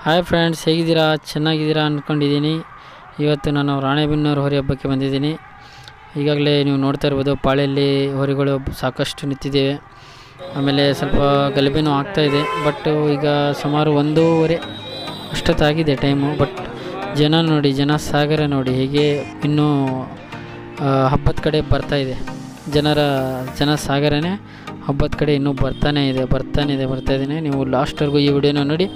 hi friends ಹೇಗಿದ್ದೀರಾ ಚೆನ್ನಾಗಿದ್ದೀರಾ ಅಂದ್ಕೊಂಡಿದ್ದೀನಿ ಇವತ್ತು ನಾನು ರಾಣೆಬೆನ್ನೂರು ಹೋರಿ ಹಬ್ಬಕ್ಕೆ ಬಂದಿದ್ದೀನಿ ಈಗಾಗಲೇ ನೀವು ನೋಡ್ತಾ ಇರ್ಬೋದು ಪಾಳೆಯಲ್ಲಿ ಹೋರಿಗಳು ಸಾಕಷ್ಟು ನಿಂತಿದ್ದೇವೆ ಆಮೇಲೆ ಸ್ವಲ್ಪ ಗಲಭೆನೂ ಆಗ್ತಾ ಇದೆ ಬಟ್ ಈಗ ಸುಮಾರು ಒಂದೂವರೆ ಅಷ್ಟೊತ್ತಾಗಿದೆ ಟೈಮು ಬಟ್ ಜನ ನೋಡಿ ಜನ ಸಾಗರ ನೋಡಿ ಹೇಗೆ ಇನ್ನೂ ಆ, ಹಬ್ಬದ ಕಡೆ ಬರ್ತಾ ಇದೆ ಜನರ ಜನ ಸಾಗರನೇ ಹಬ್ಬದ ಕಡೆ ಇನ್ನೂ ಬರ್ತಾನೇ ಇದೆ ಬರ್ತಾನೆ ಇದೆ ಬರ್ತಾ ಇದ್ದೀನಿ ನೀವು ಲಾಸ್ಟ್ವರೆಗೂ ಈ ವಿಡಿಯೋನ ನೋಡಿ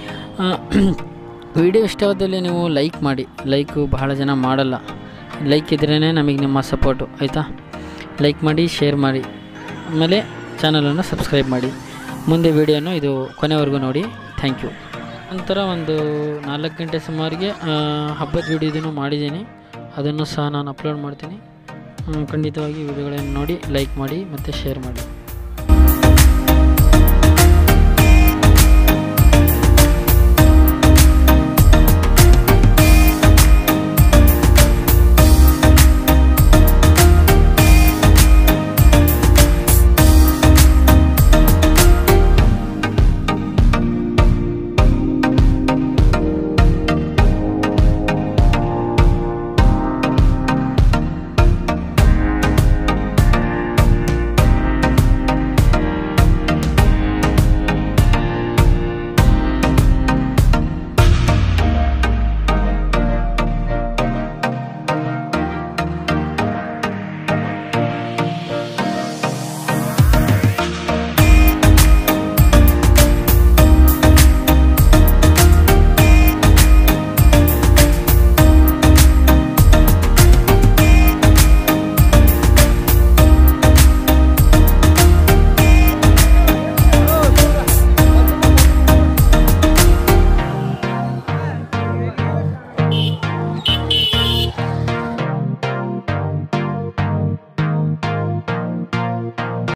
ವಿಡಿಯೋ ಇಷ್ಟವಾದಲ್ಲಿ ನೀವು ಲೈಕ್ ಮಾಡಿ ಲೈಕು ಬಹಳ ಜನ ಮಾಡಲ್ಲ ಲೈಕ್ ಇದ್ರೇ ನಮಗೆ ನಿಮ್ಮ ಸಪೋರ್ಟು ಆಯಿತಾ ಲೈಕ್ ಮಾಡಿ ಶೇರ್ ಮಾಡಿ ಆಮೇಲೆ ಚಾನಲನ್ನು ಸಬ್ಸ್ಕ್ರೈಬ್ ಮಾಡಿ ಮುಂದೆ ವಿಡಿಯೋನು ಇದು ಕೊನೆವರೆಗೂ ನೋಡಿ ಥ್ಯಾಂಕ್ ಯು ನಂತರ ಒಂದು ನಾಲ್ಕು ಗಂಟೆ ಸುಮಾರಿಗೆ ಆ, ಹಬ್ಬದ ವಿಡಿಯೋದನ್ನು ಮಾಡಿದ್ದೀನಿ ಅದನ್ನು ಸಹ ನಾನು ಅಪ್ಲೋಡ್ ಮಾಡ್ತೀನಿ ಆ, ಖಂಡಿತವಾಗಿ ವಿಡಿಯೋಗಳನ್ನು ನೋಡಿ ಲೈಕ್ ಮಾಡಿ ಮತ್ತು ಶೇರ್ ಮಾಡಿ